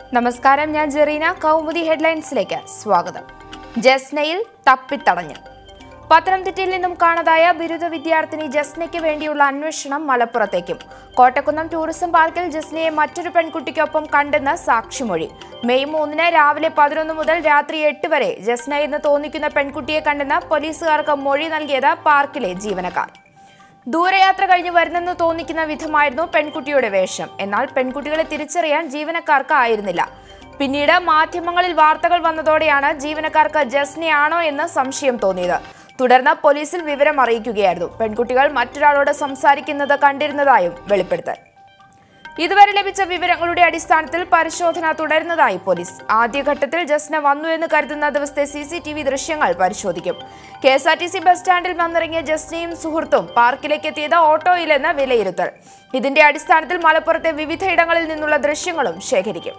നമസ്കാരം ഞാൻ ജെറീന കൗമുദി ഹെഡ്ലൈൻസിലേക്ക് സ്വാഗതം ജസ്നയിൽ തപ്പിത്തടഞ്ഞു പത്തനംതിട്ടയിൽ നിന്നും കാണാതായ ബിരുദ വിദ്യാർത്ഥിനി ജസ്നയ്ക്ക് വേണ്ടിയുള്ള അന്വേഷണം മലപ്പുറത്തേക്കും കോട്ടക്കുന്നം ടൂറിസം പാർക്കിൽ ജസ്നയെ മറ്റൊരു പെൺകുട്ടിക്കൊപ്പം കണ്ടെന്ന് സാക്ഷിമൊഴി മെയ് മൂന്നിന് രാവിലെ പതിനൊന്ന് മുതൽ രാത്രി എട്ട് വരെ ജസ്ന എന്ന് തോന്നിക്കുന്ന പെൺകുട്ടിയെ കണ്ടെന്ന് പോലീസുകാർക്ക് മൊഴി നൽകിയത് പാർക്കിലെ ജീവനക്കാർ ദൂരയാത്ര കഴിഞ്ഞ് വരുന്നെന്ന് തോന്നിക്കുന്ന വിധമായിരുന്നു പെൺകുട്ടിയുടെ വേഷം എന്നാൽ പെൺകുട്ടികളെ തിരിച്ചറിയാൻ ജീവനക്കാർക്ക് ആയിരുന്നില്ല പിന്നീട് മാധ്യമങ്ങളിൽ വാർത്തകൾ വന്നതോടെയാണ് ജീവനക്കാർക്ക് ജസ്നയാണോ എന്ന് സംശയം തോന്നിയത് തുടർന്ന് പോലീസിൽ വിവരം അറിയിക്കുകയായിരുന്നു പെൺകുട്ടികൾ മറ്റൊരാളോട് സംസാരിക്കുന്നത് കണ്ടിരുന്നതായും വെളിപ്പെടുത്തൽ ഇതുവരെ ലഭിച്ച വിവരങ്ങളുടെ അടിസ്ഥാനത്തിൽ പരിശോധന തുടരുന്നതായി പോലീസ് ആദ്യഘട്ടത്തിൽ ജസ്ന വന്നു എന്ന് കരുതുന്ന ദിവസത്തെ സി സി ടി വി ദൃശ്യങ്ങൾ പരിശോധിക്കും K S R T C bus സ്റ്റാൻഡിൽ വന്നിറങ്ങിയ ജസ്നയും സുഹൃത്തും പാർക്കിലേക്ക് എത്തിയത് ഓട്ടോയിലെന്ന് വിലയിരുത്തൽ ഇതിന്റെ അടിസ്ഥാനത്തിൽ മലപ്പുറത്തെ വിവിധ ഇടങ്ങളിൽ നിന്നുള്ള ദൃശ്യങ്ങളും ശേഖരിക്കും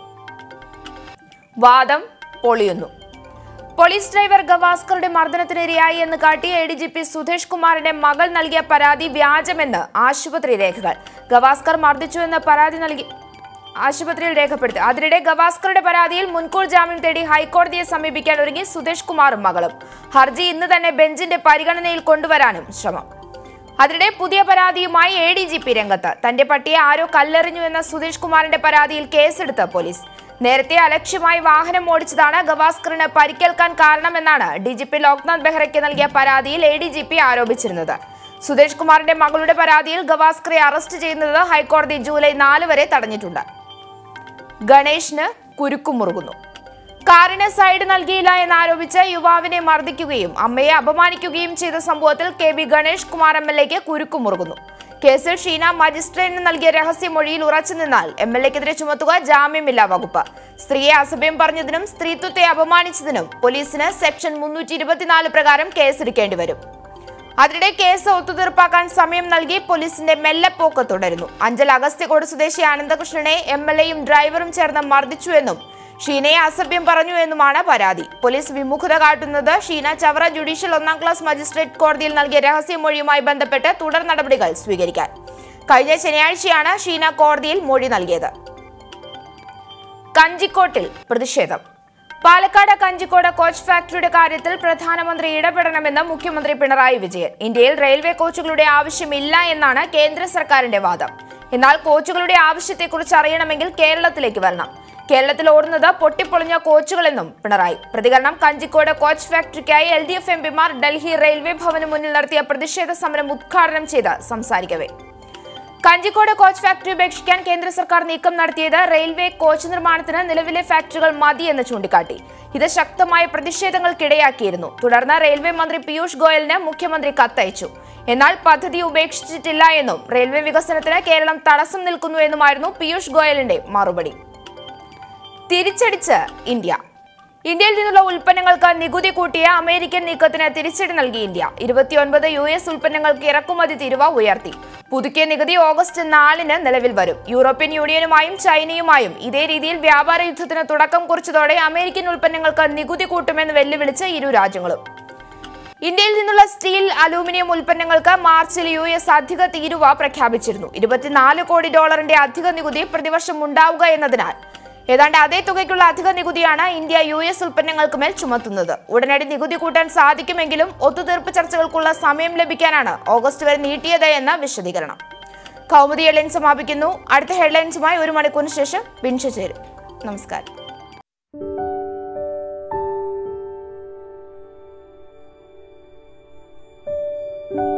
വാദം പൊളിയുന്നു പോലീസ് ഡ്രൈവർ ഗവാസ്കറുടെ മർദ്ദനത്തിനിരയായി എന്ന് കാട്ടി A D G P Sudhesh കുമാറിന്റെ മകൾ നൽകിയ പരാതി വ്യാജമെന്ന് ആശുപത്രി രേഖകൾ ഗവാസ്കർ മർദ്ദിച്ചുവെന്ന് പരാതി നൽകി ആശുപത്രിയിൽ രേഖപ്പെടുത്തി അതിനിടെ ഗവാസ്കറുടെ പരാതിയിൽ മുൻകൂർ ജാമ്യം തേടി ഹൈക്കോടതിയെ സമീപിക്കാൻ ഒരുങ്ങി സുധേഷ് കുമാറും മകളും ഹർജി ഇന്ന് തന്നെ ബെഞ്ചിന്റെ പരിഗണനയിൽ കൊണ്ടുവരാനും ശ്രമം അതിനിടെ പുതിയ പരാതിയുമായി എ ഡി ജി പി രംഗത്ത് തന്റെ പട്ടിയെ ആരോ കല്ലെറിഞ്ഞു എന്ന സുധീഷ് കുമാറിന്റെ പരാതിയിൽ കേസെടുത്ത പോലീസ് നേരത്തെ അലക്ഷ്യമായി വാഹനം ഓടിച്ചതാണ് ഗവാസ്കറിന് പരിക്കേൽക്കാൻ കാരണമെന്നാണ് ഡി ജി പി ലോക്നാഥ് ബെഹ്റയ്ക്ക് നൽകിയ പരാതിയിൽ എ ഡി ജി പി ആരോപിച്ചിരുന്നത് സുധേഷ് കുമാറിന്റെ മകളുടെ പരാതിയിൽ ഗവാസ്കറെ അറസ്റ്റ് ചെയ്യുന്നത് ഹൈക്കോടതി ജൂലൈ നാല് വരെ തടഞ്ഞിട്ടുണ്ട് ഗണേഷിന് കുരുക്കുമുറുകുന്നു കാറിന് സൈഡ് നൽകിയില്ല എന്നാരോപിച്ച് യുവാവിനെ മർദ്ദിക്കുകയും അമ്മയെ അപമാനിക്കുകയും ചെയ്ത സംഭവത്തിൽ K B Ganesh Kumar M L എക്ക് കുരുക്കുമുറുകുന്നു കേസിൽ ഷീന മജിസ്ട്രേറ്റിന് നൽകിയ രഹസ്യമൊഴിയിൽ ഉറച്ചു നിന്നാൽ എം എൽ എക്കെതിരെ ചുമത്തുക ജാമ്യമില്ലാ വകുപ്പ് സ്ത്രീയെ അസഭ്യം പറഞ്ഞതിനും സ്ത്രീത്വത്തെ അപമാനിച്ചതിനും പോലീസിന് സെക്ഷൻ മുന്നൂറ്റി ഇരുപത്തിനാല് പ്രകാരം കേസെടുക്കേണ്ടി വരും അതിനിടെ കേസ് ഒത്തുതീർപ്പാക്കാൻ സമയം നൽകി പോലീസിന്റെ മെല്ലെപ്പോക്ക് തുടരുന്നു അഞ്ചൽ അഗസ്ത്യകോട് സ്വദേശി ആനന്ദകൃഷ്ണനെ എം എൽ എയും ഡ്രൈവറും ചേർന്ന് മർദ്ദിച്ചുവെന്നും ഷീനയെ അസഭ്യം പറഞ്ഞു എന്നുമാണ് പരാതി പോലീസ് വിമുഖത കാട്ടുന്നത് ഷീന ചവറ ജുഡീഷ്യൽ ഒന്നാം ക്ലാസ് മജിസ്ട്രേറ്റ് കോടതിയിൽ നൽകിയ രഹസ്യമൊഴിയുമായി ബന്ധപ്പെട്ട് തുടർ നടപടികൾ സ്വീകരിക്കാൻ കഴിഞ്ഞ ശനിയാഴ്ചയാണ് ഷീന കോടതിയിൽ മൊഴി നൽകിയത് കഞ്ചിക്കോട്ടിൽ പ്രതിഷേധം പാലക്കാട് കഞ്ചിക്കോട് കോച്ച് ഫാക്ടറിയുടെ കാര്യത്തിൽ പ്രധാനമന്ത്രി ഇടപെടണമെന്ന് മുഖ്യമന്ത്രി പിണറായി വിജയൻ ഇന്ത്യയിൽ റെയിൽവേ കോച്ചുകളുടെ ആവശ്യമില്ല എന്നാണ് കേന്ദ്ര സർക്കാരിന്റെ വാദം എന്നാൽ കോച്ചുകളുടെ ആവശ്യത്തെക്കുറിച്ച് അറിയണമെങ്കിൽ കേരളത്തിലേക്ക് വരണം കേരളത്തിൽ ഓടുന്നത് പൊട്ടിപ്പൊളിഞ്ഞ കോച്ചുകളെന്നും പിണറായി പ്രതികരണം കഞ്ചിക്കോട് കോച്ച് ഫാക്ടറിക്കായി എൽ ഡി എഫ് എം പിമാർ ഡൽഹി റെയിൽവേ ഭവന് മുന്നിൽ നടത്തിയ പ്രതിഷേധ സമരം ഉദ്ഘാടനം ചെയ്ത് സംസാരിക്കവേ കഞ്ചിക്കോട് കോച്ച് ഫാക്ടറി ഉപേക്ഷിക്കാൻ കേന്ദ്ര സർക്കാർ നീക്കം നടത്തിയത് റെയിൽവേ കോച്ച് നിർമ്മാണത്തിന് നിലവിലെ ഫാക്ടറികൾ മതിയെന്ന് ചൂണ്ടിക്കാട്ടി ഇത് ശക്തമായ പ്രതിഷേധങ്ങൾക്കിടയാക്കിയിരുന്നു തുടർന്ന് റെയിൽവേ മന്ത്രി പീയൂഷ് ഗോയലിന് മുഖ്യമന്ത്രി കത്തയച്ചു എന്നാൽ പദ്ധതി ഉപേക്ഷിച്ചിട്ടില്ല എന്നും റെയിൽവേ വികസനത്തിന് കേരളം തടസ്സം നിൽക്കുന്നു എന്നുമായിരുന്നു പീയൂഷ് ഗോയലിന്റെ മറുപടി തിരിച്ചടിച്ച് ഇന്ത്യ ഇന്ത്യയിൽ നിന്നുള്ള ഉൽപ്പന്നങ്ങൾക്ക് നികുതി കൂട്ടിയ അമേരിക്കൻ നീക്കത്തിന് തിരിച്ചടി നൽകി ഇന്ത്യ ഇരുപത്തിയൊൻപത് യു എസ് ഉൽപ്പന്നങ്ങൾക്ക് ഇറക്കുമതി തീരുവ ഉയർത്തി പുതുക്കിയ നികുതി ഓഗസ്റ്റ് നാലിന് നിലവിൽ വരും യൂറോപ്യൻ യൂണിയനുമായും ചൈനയുമായും ഇതേ രീതിയിൽ വ്യാപാര യുദ്ധത്തിന് തുടക്കം കുറിച്ചതോടെ അമേരിക്കൻ ഉൽപ്പന്നങ്ങൾക്ക് നികുതി കൂട്ടുമെന്ന് വെല്ലുവിളിച്ച് ഇരു രാജ്യങ്ങളും ഇന്ത്യയിൽ നിന്നുള്ള സ്റ്റീൽ അലൂമിനിയം ഉൽപ്പന്നങ്ങൾക്ക് മാർച്ചിൽ യു എസ് അധിക തീരുവ പ്രഖ്യാപിച്ചിരുന്നു ഇരുപത്തിനാല് കോടി ഡോളറിന്റെ അധിക നികുതി പ്രതിവർഷം ഉണ്ടാവുക എന്നതിനാൽ ഏതാണ്ട് അതേ തുകയ്ക്കുള്ള അധിക നികുതിയാണ് ഇന്ത്യ യു എസ് ഉൽപ്പന്നങ്ങൾക്ക് മേൽ ചുമത്തുന്നത് ഉടനടി നികുതി കൂട്ടാൻ സാധിക്കുമെങ്കിലും ഒത്തുതീർപ്പ് ചർച്ചകൾക്കുള്ള സമയം ലഭിക്കാനാണ് ഓഗസ്റ്റ് വരെ നീട്ടിയത് എന്ന വിശദീകരണം കൗമുദി ഹെഡ്ലൈൻ സമാപിക്കുന്നു അടുത്ത ഹെഡ്ലൈൻസുമായി ഒരു മണിക്കൂറിന് ശേഷം ബിൻഷ ചേരും നമസ്കാരം thank you